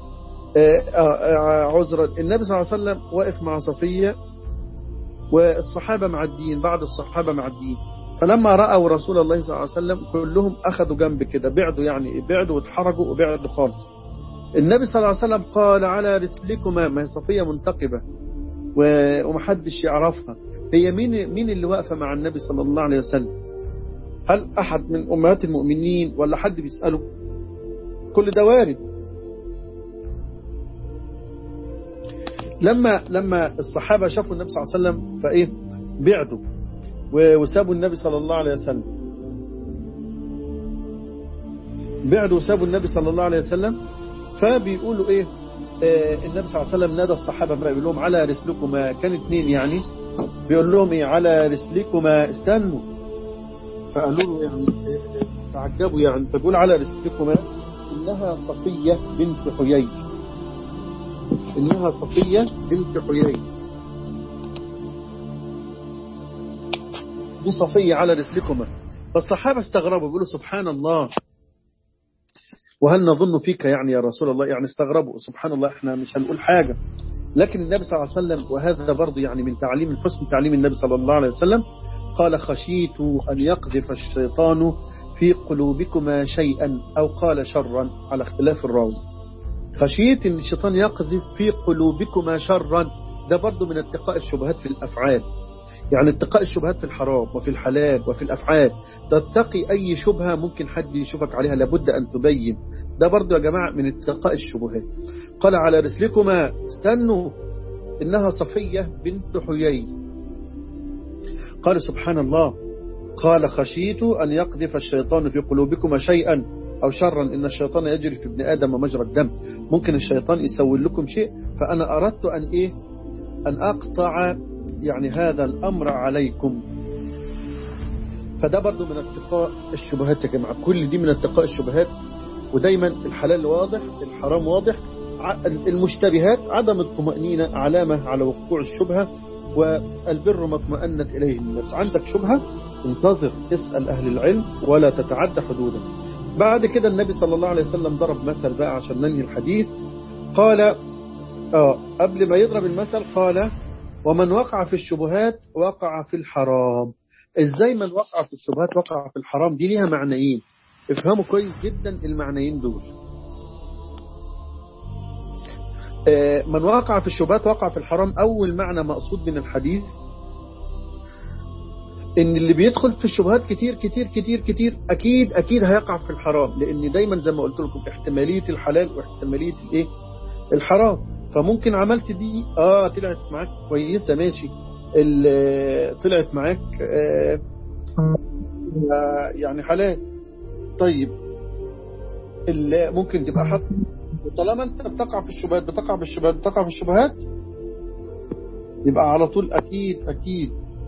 عذرا النبي صلى الله عليه وسلم واقف مع صفية والصحابة معديين بعض الصحابة معديين فلما رأوا رسول الله صلى الله عليه وسلم كلهم أخذوا جنب كده بعدوا يعني بعدوا واتحرجوا وبعدوا خالص النبي صلى الله عليه وسلم قال على رسلكما ما هي صفية منتقبة ومحدش يعرفها هي مين مين اللي واقفه مع النبي صلى الله عليه وسلم هل احد من امهات المؤمنين ولا حد بيساله كل ده وارد لما لما الصحابه شافوا النبي صلى الله عليه وسلم فايه بعدوا وسابوا النبي صلى الله عليه وسلم بعدوا وسابوا النبي صلى الله عليه وسلم فبيقولوا ايه آه النبي صلى الله عليه وسلم نادى الصحابه بقى يقول لهم على رسلكما كان اثنين يعني بيقول لهم ايه على رسلكما استنوا فقالوا له يعني تعجبوا يعني فبيقول على رسلكما انها صفية بنت حيي انها صفية بنت حيي دي صفية على رسلكما فالصحابة استغربوا بيقولوا سبحان الله وهل نظن فيك يعني يا رسول الله يعني استغربوا سبحان الله احنا مش هنقول حاجة لكن النبي صلى الله عليه وسلم وهذا برضه يعني من تعليم الحسن تعليم النبي صلى الله عليه وسلم قال خشيت أن يقذف الشيطان في قلوبكما شيئا أو قال شرا على اختلاف الراوي خشيت أن الشيطان يقذف في قلوبكما شرا ده برضه من اتقاء الشبهات في الأفعال يعني اتقاء الشبهات في الحرام وفي الحلال وفي الأفعال تتقي أي شبهة ممكن حد يشوفك عليها لابد أن تبين ده برضه يا جماعة من اتقاء الشبهات قال على رسلكما استنوا إنها صفية بنت حيي قال سبحان الله قال خشيت أن يقذف الشيطان في قلوبكما شيئا أو شرا إن الشيطان يجري في ابن آدم مجرى الدم ممكن الشيطان يسوي لكم شيء فأنا أردت أن إيه أن أقطع يعني هذا الأمر عليكم فده برضو من اتقاء الشبهات يا جماعة كل دي من اتقاء الشبهات ودايما الحلال واضح الحرام واضح المشتبهات عدم الطمأنينة علامة على وقوع الشبهة والبر ما اطمأنت إليه النفس عندك شبهة انتظر اسأل أهل العلم ولا تتعدى حدوده بعد كده النبي صلى الله عليه وسلم ضرب مثل بقى عشان ننهي الحديث قال آه قبل ما يضرب المثل قال ومن وقع في الشبهات وقع في الحرام ازاي من وقع في الشبهات وقع في الحرام دي ليها معنيين افهموا كويس جدا المعنيين دول من وقع في الشبهات وقع في الحرام أول معنى مقصود من الحديث إن اللي بيدخل في الشبهات كتير كتير كتير كتير أكيد أكيد هيقع في الحرام لأن دايما زي ما قلت لكم احتمالية الحلال واحتمالية الإيه الحرام فممكن عملت دي آه طلعت معاك كويسة ماشي طلعت معاك آه يعني حلال طيب ممكن تبقى حق وطالما انت بتقع في الشبهات بتقع في الشبهات بتقع في الشبهات يبقى على طول اكيد اكيد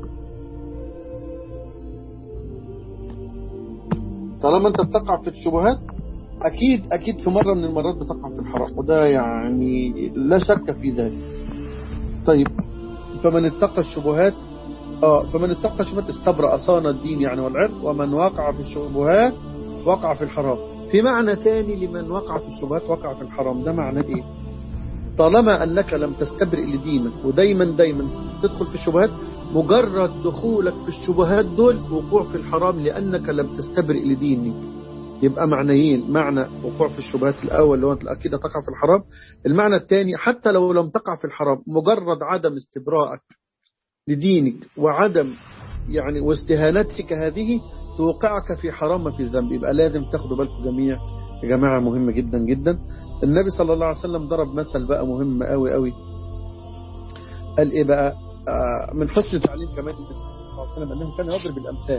طالما انت بتقع في الشبهات اكيد اكيد في مرة من المرات بتقع في الحرام وده يعني لا شك في ذلك طيب فمن اتقى الشبهات اه فمن اتقى الشبهات استبرأ صان الدين يعني والعرض ومن وقع في الشبهات وقع في الحرام في معنى تاني لمن وقع في الشبهات وقع في الحرام ده معنى ايه طالما انك لم تستبرئ لدينك ودايما دايما تدخل في الشبهات مجرد دخولك في الشبهات دول وقوع في الحرام لانك لم تستبرئ لدينك يبقى معنيين معنى وقوع في الشبهات الاول اللي هو اكيد تقع في الحرام المعنى الثاني حتى لو لم تقع في الحرام مجرد عدم استبراءك لدينك وعدم يعني واستهانتك هذه توقعك في حرام ما في ذنب يبقى لازم تاخدوا بالكم جميع يا جماعة مهمة جدا جدا النبي صلى الله عليه وسلم ضرب مثل بقى مهم قوي قوي قال ايه بقى آه من حسن تعليم كمان النبي صلى الله عليه وسلم انه كان يضرب الامثال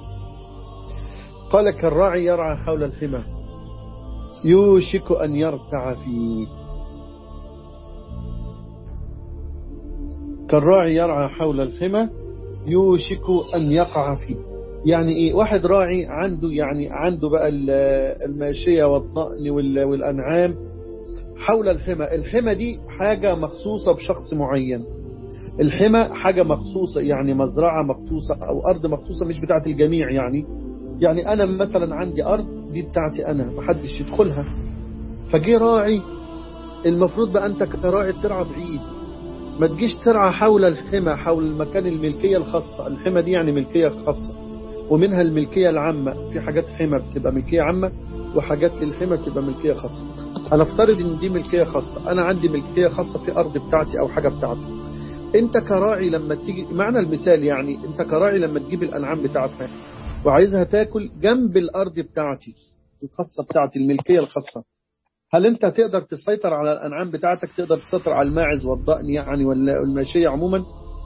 قال كالراعي يرعى حول الحمى يوشك ان يرتع فيه كالراعي يرعى حول الحمى يوشك ان يقع فيه يعني ايه واحد راعي عنده يعني عنده بقى الماشية والضأن والأنعام حول الحمى الحمى دي حاجة مخصوصة بشخص معين الحمى حاجة مخصوصة يعني مزرعة مخصوصة أو أرض مخصوصة مش بتاعت الجميع يعني يعني أنا مثلا عندي أرض دي بتاعتي أنا محدش يدخلها فجي راعي المفروض بقى أنت كراعي ترعى بعيد ما تجيش ترعى حول الحمى حول المكان الملكية الخاصة الحمى دي يعني ملكية خاصة ومنها الملكية العامة في حاجات حمى بتبقى ملكية عامة وحاجات للحمى بتبقى ملكية خاصة أنا افترض إن دي ملكية خاصة أنا عندي ملكية خاصة في أرض بتاعتي أو حاجة بتاعتي أنت كراعي لما تيجي معنى المثال يعني أنت كراعي لما تجيب الأنعام بتاعتك وعايزها تاكل جنب الأرض بتاعتي الخاصة بتاعتي الملكية الخاصة هل أنت تقدر تسيطر على الأنعام بتاعتك تقدر تسيطر على الماعز والضأن يعني والماشية عموما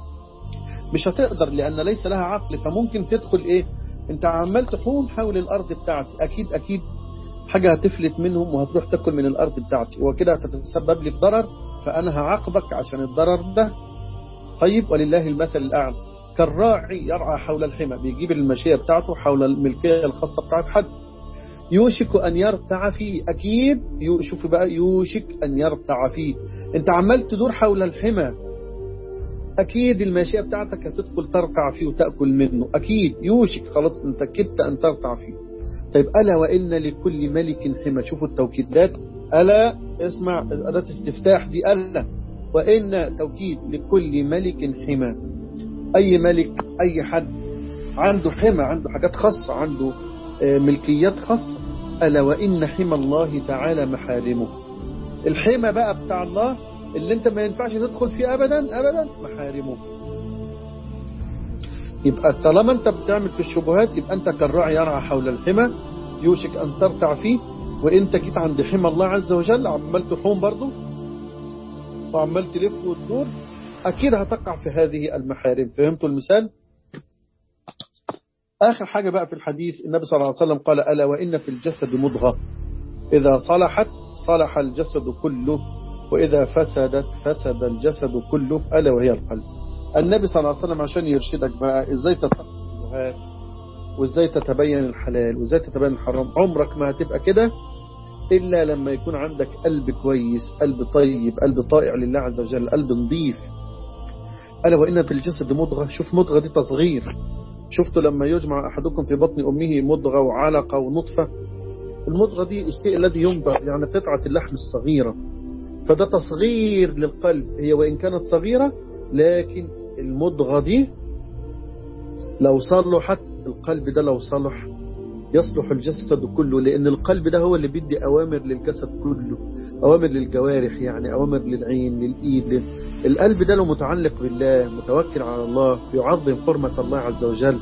مش هتقدر لأن ليس لها عقل فممكن تدخل إيه أنت عمال تحوم حول الأرض بتاعتي أكيد أكيد حاجة هتفلت منهم وهتروح تاكل من الأرض بتاعتي وكده هتتسبب لي في ضرر فأنا هعاقبك عشان الضرر ده طيب ولله المثل الأعلى كالراعي يرعى حول الحمى بيجيب المشية بتاعته حول الملكية الخاصة بتاعت حد يوشك أن يرتع فيه أكيد شوف بقى يوشك أن يرتع فيه أنت عمال تدور حول الحمى أكيد الماشية بتاعتك هتدخل ترتع فيه وتأكل منه أكيد يوشك خلاص أنت كدت أن ترتع فيه طيب ألا وإن لكل ملك حمى شوفوا التوكيدات ألا اسمع أداة استفتاح دي ألا وإن توكيد لكل ملك حمى أي ملك أي حد عنده حمى عنده حاجات خاصة عنده ملكيات خاصة ألا وإن حمى الله تعالى محارمه الحمى بقى بتاع الله اللي انت ما ينفعش تدخل فيه أبدا أبدا محارمه يبقى طالما انت بتعمل في الشبهات يبقى انت كالراعي يرعى حول الحمى يوشك أن ترتع فيه وانت جيت عند حمى الله عز وجل عمال تحوم برضه وعمال تلف وتدور أكيد هتقع في هذه المحارم فهمتوا المثال آخر حاجة بقى في الحديث النبي صلى الله عليه وسلم قال ألا وإن في الجسد مضغة إذا صلحت صلح الجسد كله وإذا فسدت فسد الجسد كله ألا وهي القلب النبي صلى الله عليه وسلم عشان يرشدك بقى إزاي تتقى الشبهات وإزاي تتبين الحلال وإزاي تتبين الحرام عمرك ما هتبقى كده إلا لما يكون عندك قلب كويس قلب طيب قلب طائع لله عز وجل قلب نظيف ألا وإن في الجسد مضغة شوف مضغة دي تصغير شفتوا لما يجمع أحدكم في بطن أمه مضغة وعلقة ونطفة المضغة دي الشيء الذي ينضغ يعني قطعة اللحم الصغيرة فده تصغير للقلب هي وإن كانت صغيرة لكن المضغة دي لو صلحت القلب ده لو صلح يصلح الجسد كله لأن القلب ده هو اللي بيدي أوامر للجسد كله أوامر للجوارح يعني أوامر للعين للإيد لل... القلب ده لو متعلق بالله متوكل على الله يعظم حرمة الله عز وجل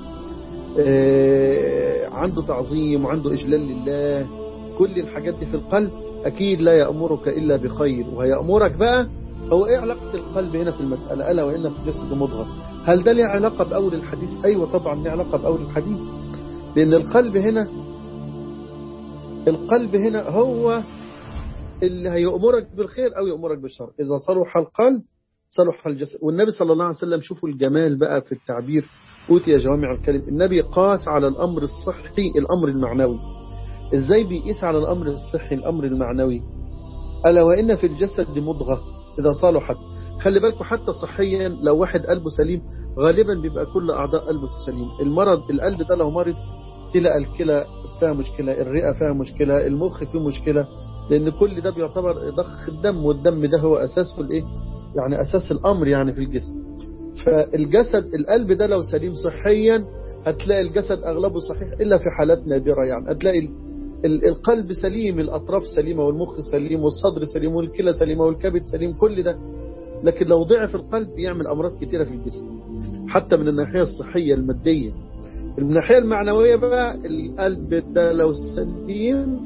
آه عنده تعظيم وعنده إجلال لله كل الحاجات دي في القلب أكيد لا يأمرك إلا بخير وهيأمرك بقى هو إيه علاقة القلب هنا في المسألة ألا وإن في الجسد مضغة هل ده له علاقة بأول الحديث أيوة طبعا له علاقة بأول الحديث لأن القلب هنا القلب هنا هو اللي هيأمرك بالخير أو يأمرك بالشر إذا صلح القلب صلح الجسد والنبي صلى الله عليه وسلم شوفوا الجمال بقى في التعبير أوتي جوامع الكلم النبي قاس على الأمر الصحي الأمر المعنوي إزاي بيقيس على الأمر الصحي الأمر المعنوي ألا وإن في الجسد مضغة إذا صلحت خلي بالكم حتى صحيا لو واحد قلبه سليم غالبا بيبقى كل أعضاء قلبه سليم المرض القلب ده لو مرض تلاقي الكلى فيها مشكلة الرئة فيها مشكلة المخ فيه مشكلة لأن كل ده بيعتبر ضخ الدم والدم ده هو أساسه الإيه يعني أساس الأمر يعني في الجسم فالجسد القلب ده لو سليم صحيا هتلاقي الجسد أغلبه صحيح إلا في حالات نادرة يعني هتلاقي القلب سليم الأطراف سليمة والمخ سليم والصدر سليم والكلى سليمة والكبد سليم كل ده لكن لو ضعف القلب يعمل أمراض كتيرة في الجسم حتى من الناحية الصحية المادية من الناحية المعنوية بقى القلب ده لو سليم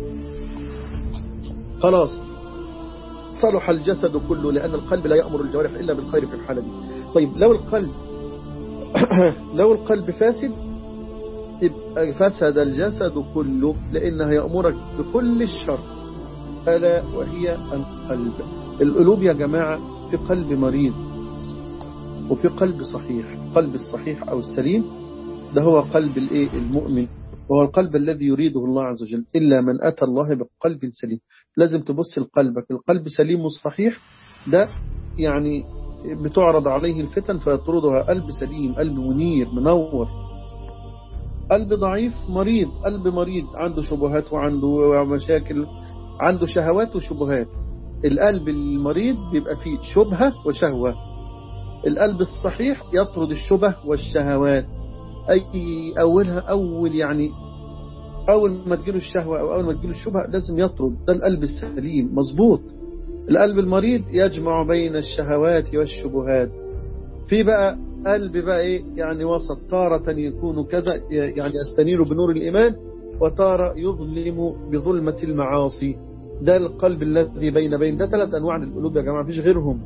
خلاص صلح الجسد كله لأن القلب لا يأمر الجوارح إلا بالخير في الحالة دي طيب لو القلب لو القلب فاسد يبقى فسد الجسد كله لأنها يأمرك بكل الشر ألا وهي القلب القلوب يا جماعة في قلب مريض وفي قلب صحيح قلب الصحيح أو السليم ده هو قلب الايه المؤمن وهو القلب الذي يريده الله عز وجل إلا من أتى الله بقلب سليم لازم تبص لقلبك القلب سليم وصحيح ده يعني بتعرض عليه الفتن فيطردها قلب سليم قلب منير منور قلب ضعيف مريض قلب مريض عنده شبهات وعنده مشاكل عنده شهوات وشبهات القلب المريض بيبقى فيه شبهة وشهوة القلب الصحيح يطرد الشبه والشهوات أي أولها أول يعني أول ما تجيله الشهوة أو أول ما تجيله الشبهة لازم يطرد ده القلب السليم مظبوط القلب المريض يجمع بين الشهوات والشبهات في بقى قلب بقى إيه يعني وسط تارة يكون كذا يعني يستنير بنور الإيمان وتارة يظلم بظلمة المعاصي ده القلب الذي بين بين ده ثلاث أنواع من القلوب يا جماعة فيش غيرهم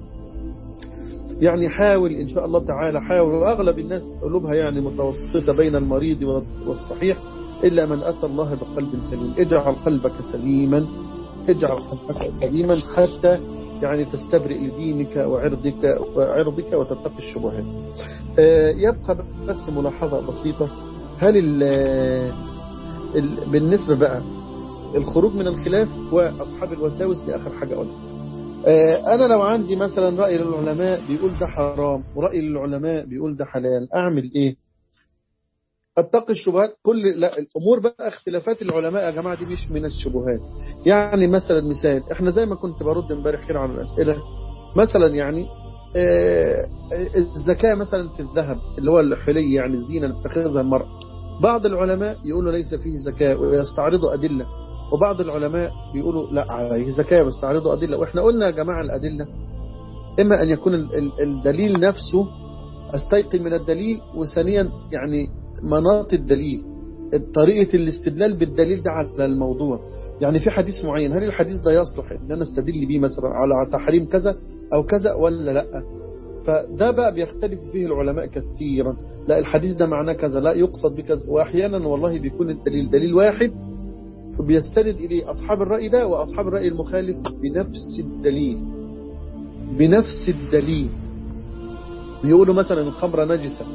يعني حاول إن شاء الله تعالى حاول وأغلب الناس قلوبها يعني متوسطة بين المريض والصحيح إلا من أتى الله بقلب سليم اجعل قلبك سليما اجعل قلبك سليما حتى يعني تستبرئ لدينك وعرضك وعرضك وتتقي الشبهات يبقى بس ملاحظة بسيطة هل ال ال بالنسبة بقى الخروج من الخلاف وأصحاب الوساوس دي آخر حاجة أقولها أنا لو عندي مثلا رأي للعلماء بيقول ده حرام ورأي للعلماء بيقول ده حلال أعمل إيه اتقي الشبهات كل لا الامور بقى اختلافات العلماء يا جماعه دي مش من الشبهات يعني مثلا مثال احنا زي ما كنت برد امبارح كده على الاسئله مثلا يعني آه الزكاه مثلا في الذهب اللي هو الحلي يعني الزينه اللي بتاخذها المراه بعض العلماء يقولوا ليس فيه زكاه ويستعرضوا ادله وبعض العلماء بيقولوا لا عليه زكاه ويستعرضوا ادله واحنا قلنا يا جماعه الادله اما ان يكون الدليل نفسه استيقن من الدليل وثانيا يعني مناط الدليل طريقة الاستدلال بالدليل ده على الموضوع يعني في حديث معين هل الحديث ده يصلح ان انا استدل بيه مثلا على تحريم كذا او كذا ولا لا فده بقى بيختلف فيه العلماء كثيرا لا الحديث ده معناه كذا لا يقصد بكذا واحيانا والله بيكون الدليل دليل واحد وبيستند اليه اصحاب الرأي ده واصحاب الرأي المخالف بنفس الدليل بنفس الدليل بيقولوا مثلا الخمرة نجسة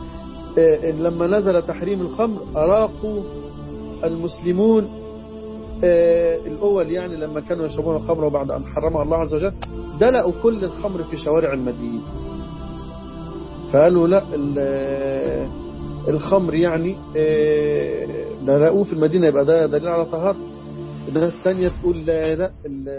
لما نزل تحريم الخمر أراقوا المسلمون آه الأول يعني لما كانوا يشربون الخمر وبعد أن حرمها الله عز وجل دلقوا كل الخمر في شوارع المدينة فقالوا لا الخمر يعني دلقوه في المدينة يبقى ده دليل على طهارة ناس تانية تقول لا لا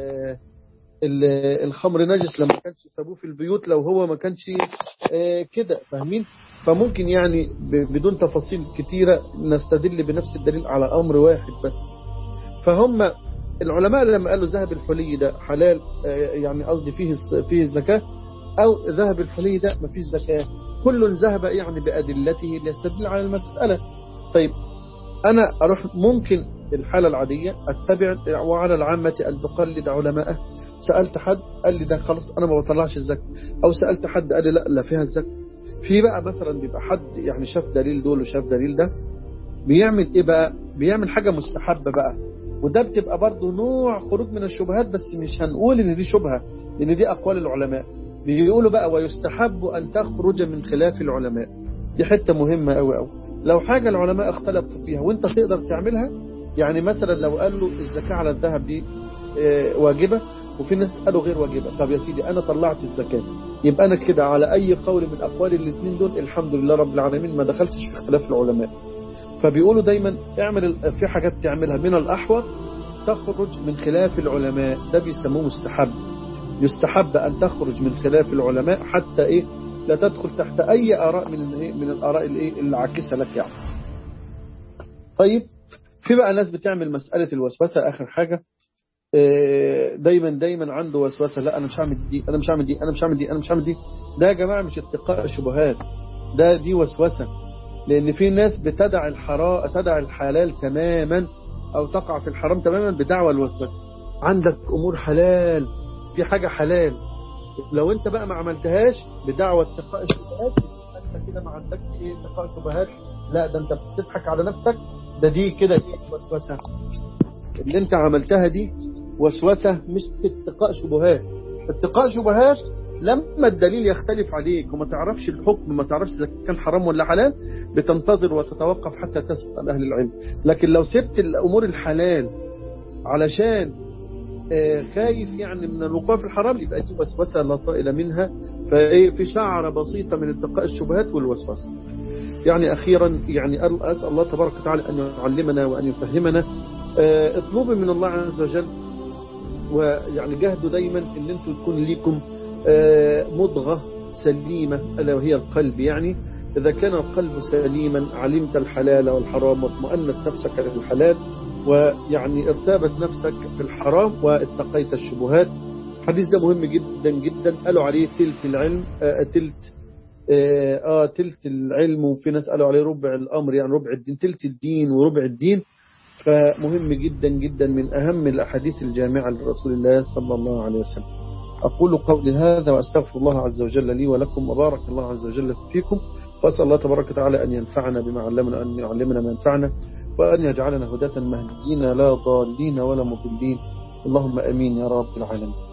الخمر نجس لما كانش سابوه في البيوت لو هو ما كانش كده فاهمين فممكن يعني بدون تفاصيل كتيرة نستدل بنفس الدليل على أمر واحد بس فهم العلماء لما قالوا ذهب الحلي ده حلال يعني قصدي فيه فيه الزكاة أو ذهب الحلي ده ما فيه زكاة كل ذهب يعني بأدلته ليستدل على المسألة طيب أنا أروح ممكن الحالة العادية أتبع وعلى العامة أن تقلد علماءه سألت حد قال لي ده خلاص أنا ما بطلعش الزكاة أو سألت حد قال لي لا لا فيها الزكاة في بقى مثلا بيبقى حد يعني شاف دليل دول وشاف دليل ده بيعمل إيه بقى بيعمل حاجة مستحبة بقى وده بتبقى برضه نوع خروج من الشبهات بس مش هنقول إن دي شبهة لأن دي أقوال العلماء بيقولوا بقى ويستحب أن تخرج من خلاف العلماء دي حتة مهمة أوي أوي لو حاجة العلماء اختلفوا فيها وانت تقدر تعملها يعني مثلا لو قالوا الزكاة على الذهب دي واجبة وفي ناس قالوا غير واجبة طب يا سيدي أنا طلعت الزكاة يبقى أنا كده على أي قول من أقوال الاثنين دول الحمد لله رب العالمين ما دخلتش في اختلاف العلماء فبيقولوا دايما اعمل في حاجات تعملها من الأحوط تخرج من خلاف العلماء ده بيسموه مستحب يستحب أن تخرج من خلاف العلماء حتى إيه لا تدخل تحت أي آراء من من الآراء الإيه العاكسة لك يعني طيب في بقى ناس بتعمل مسألة الوسوسة آخر حاجة دايما دايما عنده وسوسة لا أنا مش هعمل دي أنا مش هعمل دي أنا مش هعمل دي أنا مش هعمل دي ده يا جماعة مش اتقاء شبهات ده دي وسوسة لأن في ناس بتدع الحرام تدع الحلال تماما أو تقع في الحرام تماما بدعوى الوسوسة عندك أمور حلال في حاجة حلال لو انت بقى ما عملتهاش بدعوى اتقاء الشبهات انت كده ما عندكش ايه اتقاء شبهات لا ده انت بتضحك على نفسك ده دي كده دي وسوسه اللي انت عملتها دي وسوسه مش اتقاء شبهات اتقاء شبهات لما الدليل يختلف عليك وما تعرفش الحكم ما تعرفش اذا كان حرام ولا حلال بتنتظر وتتوقف حتى تسأل اهل العلم لكن لو سبت الامور الحلال علشان خايف يعني من الوقوع في الحرام يبقى دي وسوسه لا طائل منها فايه في شعره بسيطه من اتقاء الشبهات والوسوسه يعني اخيرا يعني اسال الله تبارك وتعالى ان يعلمنا وان يفهمنا اطلبوا من الله عز وجل ويعني جاهدوا دايما ان انتم تكون ليكم مضغه سليمه الا وهي القلب يعني اذا كان القلب سليما علمت الحلال والحرام واطمأنت نفسك للحلال ويعني ارتابت نفسك في الحرام واتقيت الشبهات الحديث ده مهم جدا جدا قالوا عليه تلت العلم آه تلت آه, آه تلت العلم وفي ناس قالوا عليه ربع الأمر يعني ربع الدين تلت الدين وربع الدين فمهم جدا جدا من أهم الأحاديث الجامعة لرسول الله صلى الله عليه وسلم أقول قولي هذا وأستغفر الله عز وجل لي ولكم وبارك الله عز وجل فيكم وأسأل الله تبارك وتعالى أن ينفعنا بما علمنا أن يعلمنا ما ينفعنا وأن يجعلنا هداة مهديين لا ضالين ولا مضلين اللهم أمين يا رب العالمين